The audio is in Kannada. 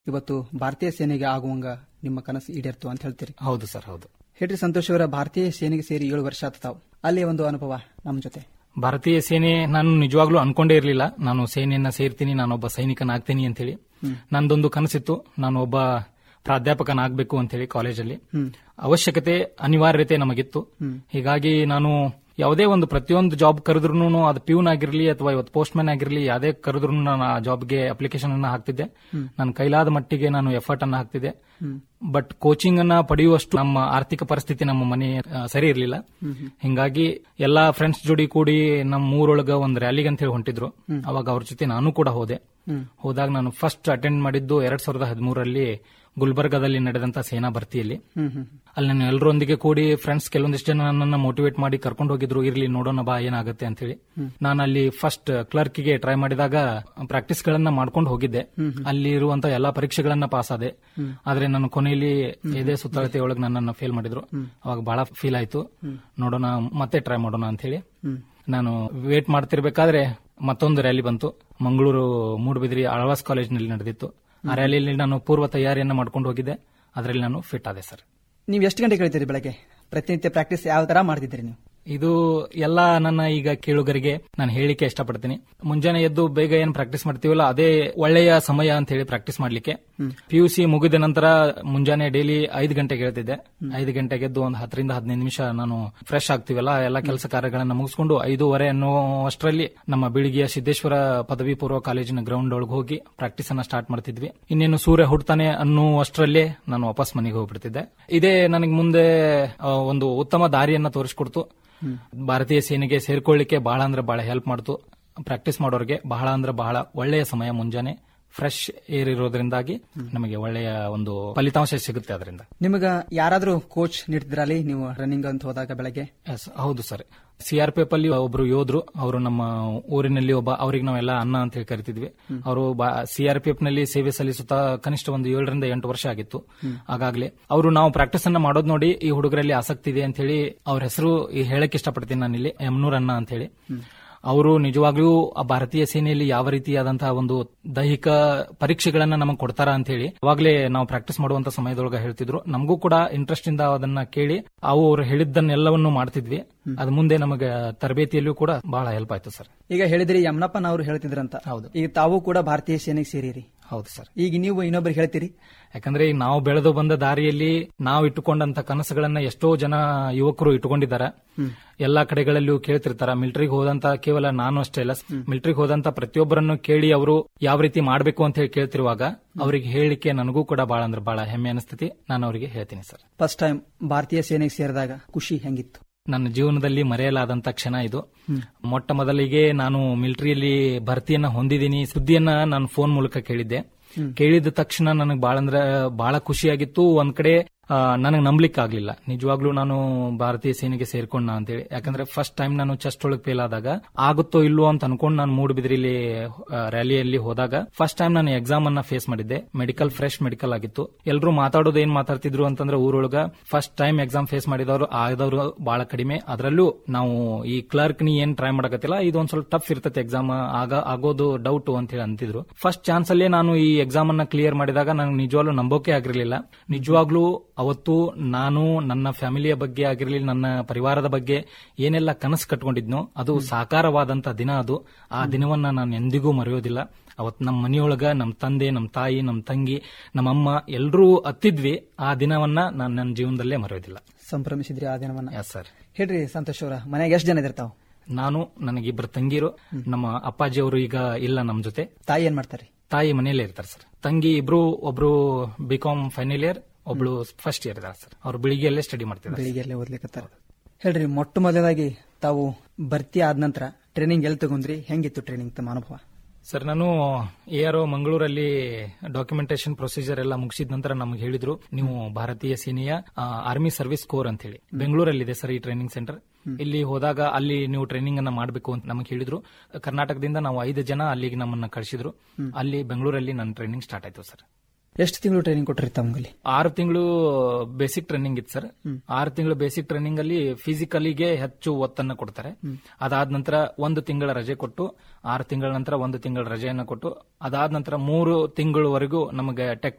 ಇವತ್ತು ಭಾರತೀಯ ಸೇನೆಗೆ ಆಗುವಂಗ ನಿಮ್ಮ ಕನಸು ಈಡೇರ್ತು ಅಂತ ಹೇಳ್ತೀರಿ ಹೌದು ಸರ್ ಹೌದು ಹೇಳ್ರಿ ಸಂತೋಷ್ ಅವರ ಭಾರತೀಯ ಸೇನೆಗೆ ಸೇರಿ ಏಳು ವರ್ಷ ಆತ ತಾವು ಅಲ್ಲಿ ಒಂದು ಅನುಭವ ನಮ್ಮ ಜೊತೆ ಭಾರತೀಯ ಸೇನೆ ನಾನು ನಿಜವಾಗ್ಲೂ ಅನ್ಕೊಂಡೇ ಇರಲಿಲ್ಲ ನಾನು ಸೇನೆಯನ್ನ ಸೇರ್ತೀನಿ ನಾನೊಬ್ಬ ಸೈನಿಕನಾಗ್ತೀನಿ ಅಂತ ಹೇಳಿ ನಂದೊಂದು ಕನಸಿತ್ತು ನಾನು ಒಬ್ಬ ಪ್ರಾಧ್ಯಾಪಕನಾಗಬೇಕು ಅಂತ ಹೇಳಿ ಕಾಲೇಜಲ್ಲಿ ಅವಶ್ಯಕತೆ ಅನಿವಾರ್ಯತೆ ನಮಗಿತ್ತು ಹೀಗಾಗಿ ನಾನು ಯಾವುದೇ ಒಂದು ಪ್ರತಿಯೊಂದು ಜಾಬ್ ಕರೆದ್ರು ಅದು ಪ್ಯೂನ್ ಆಗಿರಲಿ ಅಥವಾ ಇವತ್ತು ಪೋಸ್ಟ್ ಮ್ಯಾನ್ ಆಗಿರಲಿ ಯಾವುದೇ ಕರೆದ್ರು ನಾನು ಆ ಜಾಬ್ಗೆ ಅಪ್ಲಿಕೇಶನ್ ಅನ್ನ ಹಾಕ್ತಿದ್ದೆ ನನ್ನ ಕೈಲಾದ ಮಟ್ಟಿಗೆ ನಾನು ಎಫರ್ಟ್ ಅನ್ನ ಹಾಕ್ತಿದ್ದೆ ಬಟ್ ಕೋಚಿಂಗ್ ಅನ್ನ ಪಡೆಯುವಷ್ಟು ನಮ್ಮ ಆರ್ಥಿಕ ಪರಿಸ್ಥಿತಿ ನಮ್ಮ ಮನೆ ಆ, ಸರಿ ಇರಲಿಲ್ಲ ಹಿಂಗಾಗಿ ಎಲ್ಲಾ ಫ್ರೆಂಡ್ಸ್ ಜೋಡಿ ಕೂಡಿ ನಮ್ಮ ಊರೊಳಗ ಒಂದು ರ್ಯಾಲಿಗೆ ಅಂತ ಹೇಳಿ ಹೊಂಟಿದ್ರು ಅವಾಗ ಅವ್ರ ಜೊತೆ ನಾನು ಕೂಡ ಹೋದೆ ಹೋದಾಗ ನಾನು ಫಸ್ಟ್ ಅಟೆಂಡ್ ಮಾಡಿದ್ದು ಎರಡ್ ಸಾವಿರದ ಹದಿಮೂರರಲ್ಲಿ ಗುಲ್ಬರ್ಗಾದಲ್ಲಿ ನಡೆದಂತ ಸೇನಾ ಭರ್ತಿಯಲ್ಲಿ ಅಲ್ಲಿ ನಾನು ಎಲ್ಲರೊಂದಿಗೆ ಕೂಡಿ ಫ್ರೆಂಡ್ಸ್ ಕೆಲವೊಂದಿಷ್ಟು ಜನ ನನ್ನನ್ನು ಮೋಟಿವೇಟ್ ಮಾಡಿ ಕರ್ಕೊಂಡು ಹೋಗಿದ್ರು ಇರ್ಲಿ ನೋಡೋಣ ಬಾ ಏನಾಗುತ್ತೆ ಅಂತ ಹೇಳಿ ನಾನು ಅಲ್ಲಿ ಫಸ್ಟ್ ಕ್ಲರ್ಕ್ಗೆ ಟ್ರೈ ಮಾಡಿದಾಗ ಪ್ರಾಕ್ಟೀಸ್ ಗಳನ್ನ ಮಾಡ್ಕೊಂಡು ಹೋಗಿದ್ದೆ ಅಲ್ಲಿ ಇರುವಂತ ಎಲ್ಲಾ ಪರೀಕ್ಷೆಗಳನ್ನ ಪಾಸ್ ಆದೆ ಆದ್ರೆ ನಾನು ಕೊನೆಯಲ್ಲಿ ಇದೇ ಸುತ್ತಳತೆ ಒಳಗೆ ನನ್ನನ್ನು ಫೇಲ್ ಮಾಡಿದ್ರು ಅವಾಗ ಬಹಳ ಫೀಲ್ ಆಯ್ತು ನೋಡೋಣ ಮತ್ತೆ ಟ್ರೈ ಮಾಡೋಣ ಅಂತ ಹೇಳಿ ನಾನು ವೇಟ್ ಮಾಡ್ತಿರ್ಬೇಕಾದ್ರೆ ಮತ್ತೊಂದು ರ್ಯಾಲಿ ಬಂತು ಮಂಗಳೂರು ಮೂಡಬಿದ್ರಿ ಆಳ್ವಾಸ್ ಕಾಲೇಜ್ನಲ್ಲಿ ನಡೆದಿತ್ತು ಆ ರ್ಯಾಲಿಯಲ್ಲಿ ನಾನು ಪೂರ್ವ ತಯಾರಿಯನ್ನ ಮಾಡ್ಕೊಂಡು ಹೋಗಿದ್ದೆ ಅದರಲ್ಲಿ ನಾನು ಫಿಟ್ ಆದೆ ಸರ್ ನೀವು ಎಷ್ಟು ಗಂಟೆ ಕಳಿತೀರಿ ಬೆಳಗ್ಗೆ ಪ್ರತಿನಿತ್ಯ ಪ್ರಾಕ್ಟೀಸ್ ಯಾವ ತರ ಮಾಡ್ತಿದ್ರಿ ನೀವು ಇದು ಎಲ್ಲ ನನ್ನ ಈಗ ಕೇಳುಗರಿಗೆ ನಾನು ಹೇಳಿಕೆ ಇಷ್ಟಪಡ್ತೀನಿ ಮುಂಜಾನೆ ಎದ್ದು ಬೇಗ ಏನ್ ಪ್ರಾಕ್ಟೀಸ್ ಮಾಡ್ತೀವಲ್ಲ ಅದೇ ಒಳ್ಳೆಯ ಸಮಯ ಅಂತ ಹೇಳಿ ಪ್ರಾಕ್ಟೀಸ್ ಮಾಡ್ಲಿಕ್ಕೆ ಪಿಯುಸಿ ಮುಗಿದ ನಂತರ ಮುಂಜಾನೆ ಡೈಲಿ ಐದು ಗಂಟೆಗೆ ಹೇಳ್ತಿದ್ದೆ ಐದು ಗಂಟೆಗೆ ಎದ್ದು ಒಂದು ಹತ್ತರಿಂದ ಹದಿನೈದು ನಿಮಿಷ ನಾನು ಫ್ರೆಶ್ ಆಗ್ತೀವಲ್ಲ ಎಲ್ಲ ಕೆಲಸ ಕಾರ್ಯಗಳನ್ನ ಮುಗಿಸ್ಕೊಂಡು ಐದೂವರೆ ಅನ್ನುವಷ್ಟರಲ್ಲಿ ನಮ್ಮ ಬೀಳಿಗೆಯ ಸಿದ್ದೇಶ್ವರ ಪದವಿ ಪೂರ್ವ ಕಾಲೇಜಿನ ಗ್ರೌಂಡ್ ಒಳಗೆ ಹೋಗಿ ಪ್ರಾಕ್ಟೀಸ್ ಅನ್ನ ಸ್ಟಾರ್ಟ್ ಮಾಡ್ತಿದ್ವಿ ಇನ್ನೇನು ಸೂರ್ಯ ಹುಡ್ತಾನೆ ಅನ್ನುವಷ್ಟರಲ್ಲೇ ನಾನು ವಾಪಸ್ ಮನೆಗೆ ಹೋಗ್ಬಿಡ್ತಿದ್ದೆ ಇದೇ ನನಗೆ ಮುಂದೆ ಆ, ಒಂದು ಉತ್ತಮ ದಾರಿಯನ್ನ ತೋರಿಸ್ಕೊಡ್ತು ಭಾರತೀಯ ಸೇನೆಗೆ ಸೇರ್ಕೊಳ್ಳಿಕ್ಕೆ ಬಹಳ ಅಂದ್ರೆ ಬಹಳ ಹೆಲ್ಪ್ ಮಾಡ್ತು ಪ್ರಾಕ್ಟೀಸ್ ಮಾಡೋರಿಗೆ ಬಹಳ ಅಂದ್ರೆ ಬಹಳ ಒಳ್ಳೆಯ ಸಮಯ ಮುಂಜಾನೆ ಫ್ರೆಶ್ ಏರ್ ಇರೋದ್ರಿಂದಾಗಿ ನಮಗೆ ಒಳ್ಳೆಯ ಒಂದು ಫಲಿತಾಂಶ ಸಿಗುತ್ತೆ ಅದರಿಂದ ನಿಮಗ ಯಾರಾದ್ರೂ ಕೋಚ್ ನೀಡ್ತಿದ್ರಲ್ಲಿ ನೀವು ರನ್ನಿಂಗ್ ಅಂತ ಹೋದಾಗ ಬೆಳಗ್ಗೆ ಎಸ್ ಹೌದು ಸರ್ ಸಿಆರ್ಪಿಎಫ್ ಅಲ್ಲಿ ಒಬ್ರು ಯೋಧರು ಅವರು ನಮ್ಮ ಊರಿನಲ್ಲಿ ಒಬ್ಬ ಅವ್ರಿಗೆ ನಾವೆಲ್ಲ ಅನ್ನ ಅಂತ ಹೇಳಿ ಕರಿತಿದ್ವಿ ಅವರು ಸಿಆರ್ಪಿಎಫ್ ನಲ್ಲಿ ಸೇವೆ ಸಲ್ಲಿಸುತ್ತಾ ಕನಿಷ್ಠ ಒಂದು ಏಳರಿಂದ ಎಂಟು ವರ್ಷ ಆಗಿತ್ತು ಆಗಾಗ್ಲೇ ಅವರು ನಾವು ಪ್ರಾಕ್ಟೀಸ್ ಅನ್ನ ಮಾಡೋದ್ ನೋಡಿ ಈ ಹುಡುಗರಲ್ಲಿ ಆಸಕ್ತಿ ಇದೆ ಅಂತ ಹೇಳಿ ಅವ್ರ ಹೆಸರು ಹೇಳಕ್ ಇಷ್ಟಪಡ್ತೀನಿ ನಾನು ಇಲ್ಲಿ ಎಮ್ನೂರ್ ಅನ್ನ ಅಂತ ಹೇಳಿ ಅವರು ನಿಜವಾಗ್ಲೂ ಆ ಭಾರತೀಯ ಸೇನೆಯಲ್ಲಿ ಯಾವ ರೀತಿಯಾದಂತಹ ಒಂದು ದೈಹಿಕ ಪರೀಕ್ಷೆಗಳನ್ನ ನಮಗೆ ಕೊಡ್ತಾರ ಅಂತ ಹೇಳಿ ಅವಾಗಲೇ ನಾವು ಪ್ರಾಕ್ಟೀಸ್ ಮಾಡುವಂತ ಸಮಯದೊಳಗೆ ಹೇಳ್ತಿದ್ರು ನಮಗೂ ಕೂಡ ಇಂಟ್ರೆಸ್ಟ್ ಇಂದ ಅದನ್ನ ಕೇಳಿ ಅವು ಅವ್ರು ಹೇಳಿದ್ದನ್ನೆಲ್ಲವನ್ನು ಮಾಡ್ತಿದ್ವಿ ಅದು ಮುಂದೆ ನಮಗೆ ತರಬೇತಿಯಲ್ಲೂ ಕೂಡ ಬಹಳ ಹೆಲ್ಪ್ ಆಯ್ತು ಸರ್ ಈಗ ಹೇಳಿದ್ರಿ ಯಮನಪ್ಪನವರು ಹೇಳ್ತಿದ್ರಂತ ಹೌದು. ಈಗ ತಾವು ಕೂಡ ಭಾರತೀಯ ಸೇನೆಗೆ ಸೇರಿರಿ ಹೌದು ಸರ್ ಈಗ ನೀವು ಇನ್ನೊಬ್ರಿಗೆ ಹೇಳ್ತೀರಿ ಯಾಕಂದ್ರೆ ಈಗ ನಾವು ಬೆಳೆದು ಬಂದ ದಾರಿಯಲ್ಲಿ ನಾವು ಇಟ್ಟುಕೊಂಡಂತ ಕನಸುಗಳನ್ನ ಎಷ್ಟೋ ಜನ ಯುವಕರು ಇಟ್ಟುಕೊಂಡಿದ್ದಾರೆ ಎಲ್ಲಾ ಕಡೆಗಳಲ್ಲೂ ಕೇಳ್ತಿರ್ತಾರ ಮಿಲಿಟರಿಗೆ ಹೋದಂತ ಕೇವಲ ನಾನು ಅಷ್ಟೇ ಅಲ್ಲ ಮಿಲಿಟರಿಗೆ ಹೋದಂತ ಪ್ರತಿಯೊಬ್ಬರನ್ನು ಕೇಳಿ ಅವರು ಯಾವ ರೀತಿ ಮಾಡಬೇಕು ಅಂತ ಹೇಳಿ ಕೇಳ್ತಿರುವಾಗ ಅವರಿಗೆ ಹೇಳಲಿಕ್ಕೆ ನನಗೂ ಕೂಡ ಬಹಳ ಅಂದ್ರೆ ಬಹಳ ಹೆಮ್ಮೆ ಅನಿಸ್ತತಿ ನಾನು ಅವರಿಗೆ ಹೇಳ್ತೀನಿ ಸರ್ ಫಸ್ಟ್ ಟೈಮ್ ಭಾರತೀಯ ಸೇನೆಗೆ ಸೇರಿದಾಗ ಖುಷಿ ಹೆಂಗಿತ್ತು ನನ್ನ ಜೀವನದಲ್ಲಿ ಮರೆಯಲಾದಂತ ಕ್ಷಣ ಇದು ಮೊಟ್ಟ ಮೊದಲಿಗೆ ನಾನು ಮಿಲಿಟರಿಯಲ್ಲಿ ಭರ್ತಿಯನ್ನ ಹೊಂದಿದ್ದೀನಿ ಸುದ್ದಿಯನ್ನ ನಾನು ಫೋನ್ ಮೂಲಕ ಕೇಳಿದ್ದೆ ಕೇಳಿದ ತಕ್ಷಣ ನನಗೆ ಬಹಳ ಅಂದ್ರೆ ಬಹಳ ಖುಷಿಯಾಗಿತ್ತು ಒಂದ್ ಕಡೆ ನನಗೆ ನಂಬ್ಲಿಕ್ಕೆ ಆಗ್ಲಿಲ್ಲ ನಿಜವಾಗ್ಲೂ ನಾನು ಭಾರತೀಯ ಸೇನೆಗೆ ಸೇರ್ಕೊಂಡ ಅಂತೇಳಿ ಯಾಕಂದ್ರೆ ಫಸ್ಟ್ ಟೈಮ್ ನಾನು ಚೆಸ್ಟ್ ಒಳಗೆ ಫೇಲ್ ಆದಾಗ ಆಗುತ್ತೋ ಇಲ್ವೋ ಅಂತ ಅನ್ಕೊಂಡು ನಾನು ಮೂಡಬಿದ್ರಿಲಿ ರ್ಯಾಲಿಯಲ್ಲಿ ಹೋದಾಗ ಫಸ್ಟ್ ಟೈಮ್ ನಾನು ಎಕ್ಸಾಮ್ ಅನ್ನ ಫೇಸ್ ಮಾಡಿದ್ದೆ ಮೆಡಿಕಲ್ ಫ್ರೆಶ್ ಮೆಡಿಕಲ್ ಆಗಿತ್ತು ಎಲ್ಲರೂ ಮಾತಾಡೋದು ಏನ್ ಮಾತಾಡ್ತಿದ್ರು ಅಂತಂದ್ರೆ ಊರೊಳಗ ಫಸ್ಟ್ ಟೈಮ್ ಎಕ್ಸಾಮ್ ಫೇಸ್ ಮಾಡಿದವರು ಆದವರು ಬಹಳ ಕಡಿಮೆ ಅದರಲ್ಲೂ ನಾವು ಈ ಕ್ಲರ್ಕ್ ನೀ ಏನ್ ಟ್ರೈ ಮಾಡಕತ್ತಿಲ್ಲ ಇದೊಂದ್ ಸ್ವಲ್ಪ ಟಫ್ ಇರ್ತೈತೆ ಎಕ್ಸಾಮ್ ಆಗ ಆಗೋದು ಡೌಟ್ ಅಂತ ಹೇಳಿ ಅಂತಿದ್ರು ಫಸ್ಟ್ ಚಾನ್ಸ್ ಅಲ್ಲೇ ನಾನು ಈ ಎಕ್ಸಾಮ್ ಅನ್ನ ಕ್ಲಿಯರ್ ಮಾಡಿದಾಗ ನನಗೆ ನಿಜವಾಗ್ಲೂ ನಂಬೋಕೆ ಆಗಿರ್ಲಿಲ್ಲ ನಿಜವಾಗ್ಲೂ ಅವತ್ತು ನಾನು ನನ್ನ ಫ್ಯಾಮಿಲಿಯ ಬಗ್ಗೆ ಆಗಿರಲಿ ನನ್ನ ಪರಿವಾರದ ಬಗ್ಗೆ ಏನೆಲ್ಲ ಕನಸು ಕಟ್ಕೊಂಡಿದ್ನೋ ಅದು ಸಾಕಾರವಾದಂತ ದಿನ ಅದು ಆ ದಿನವನ್ನ ನಾನು ಎಂದಿಗೂ ಮರೆಯೋದಿಲ್ಲ ಅವತ್ತು ನಮ್ಮ ಮನೆಯೊಳಗ ನಮ್ಮ ತಂದೆ ನಮ್ಮ ತಾಯಿ ನಮ್ಮ ತಂಗಿ ನಮ್ಮಮ್ಮ ಎಲ್ಲರೂ ಹತ್ತಿದ್ವಿ ಆ ದಿನವನ್ನ ನಾನು ನನ್ನ ಜೀವನದಲ್ಲೇ ಮರೆಯೋದಿಲ್ಲ ಸಂಭ್ರಮಿಸಿದ್ರಿ ಆ ದಿನವನ್ನ ಎಸ್ ಸರ್ ಹೇಳ್ರಿ ಸಂತೋಷ್ ಅವರ ಮನೆಯಾಗ ಎಷ್ಟು ಜನ ಇದಿರ್ತಾವ ನಾನು ನನಗಿಬ್ಬರು ತಂಗಿರು ನಮ್ಮ ಅಪ್ಪಾಜಿ ಅವರು ಈಗ ಇಲ್ಲ ನಮ್ಮ ಜೊತೆ ತಾಯಿ ಏನ್ ಮಾಡ್ತಾರಿ ತಾಯಿ ಮನೆಯಲ್ಲೇ ಇರ್ತಾರೆ ಸರ್ ತಂಗಿ ಇಬ್ರು ಒಬ್ರು ಬಿಕಾಮ್ ಫೈನಲ್ ಇಯರ್ ಒಬ್ಳು ಫಸ್ಟ್ ಇಯರ್ ಇದಾರೆ ಸರ್ ಅವ್ರು ಬೆಳಿಗ್ಗೆಯಲ್ಲೇ ಸ್ಟಡಿ ಮಾಡ್ತಿದ್ದಾರೆ ಬೆಳಿಗ್ಗೆಲ್ಲೇ ಓದ್ಲಿಕತ್ತಾರ ಹೇಳ್ರಿ ಮೊಟ್ಟ ಮೊದಲಾಗಿ ತಾವು ಭರ್ತಿ ಆದ ನಂತರ ಟ್ರೈನಿಂಗ್ ಎಲ್ಲಿ ತಗೊಂಡ್ರಿ ಹೆಂಗಿತ್ತು ಟ್ರೈನಿಂಗ್ ತಮ್ಮ ಅನುಭವ ಸರ್ ನಾನು ಎಆರ್ ಮಂಗಳೂರಲ್ಲಿ ಡಾಕ್ಯುಮೆಂಟೇಶನ್ ಪ್ರೊಸೀಜರ್ ಎಲ್ಲ ಮುಗಿಸಿದ ನಂತರ ನಮ್ಗೆ ಹೇಳಿದ್ರು ನೀವು ಭಾರತೀಯ ಸೇನೆಯ ಆರ್ಮಿ ಸರ್ವಿಸ್ ಕೋರ್ ಅಂತ ಹೇಳಿ ಬೆಂಗಳೂರಲ್ಲಿದೆ ಸರ್ ಈ ಟ್ರೈನಿಂಗ್ ಸೆಂಟರ್ ಇಲ್ಲಿ ಹೋದಾಗ ಅಲ್ಲಿ ನೀವು ಟ್ರೈನಿಂಗ್ ಅನ್ನ ಮಾಡಬೇಕು ಅಂತ ನಮಗೆ ಹೇಳಿದ್ರು ಕರ್ನಾಟಕದಿಂದ ನಾವು ಐದು ಜನ ಅಲ್ಲಿಗೆ ನಮ್ಮನ್ನ ಕಳಿಸಿದ್ರು ಅಲ್ಲಿ ಬೆಂಗಳೂರಲ್ಲಿ ನನ್ನ ಟ್ರೈನಿಂಗ್ ಸ್ಟಾರ್ಟ್ ಆಯ್ತು ಸರ್ ಎಷ್ಟು ತಿಂಗಳು ಟ್ರೈನಿಂಗ್ ಕೊಟ್ರಿ ತಮ್ಮಲ್ಲಿ ಆರು ತಿಂಗಳು ಬೇಸಿಕ್ ಟ್ರೈನಿಂಗ್ ಇತ್ತು ಸರ್ ಆರು ತಿಂಗಳು ಬೇಸಿಕ್ ಟ್ರೈನಿಂಗ್ ಅಲ್ಲಿ ಫಿಸಿಕಲಿಗೆ ಹೆಚ್ಚು ಒತ್ತನ್ನ ಕೊಡ್ತಾರೆ ಅದಾದ ನಂತರ ಒಂದು ತಿಂಗಳ ರಜೆ ಕೊಟ್ಟು ಆರು ತಿಂಗಳ ನಂತರ ಒಂದು ತಿಂಗಳ ರಜೆಯನ್ನ ಕೊಟ್ಟು ಅದಾದ ನಂತರ ಮೂರು ತಿಂಗಳವರೆಗೂ ನಮಗೆ ಟೆಕ್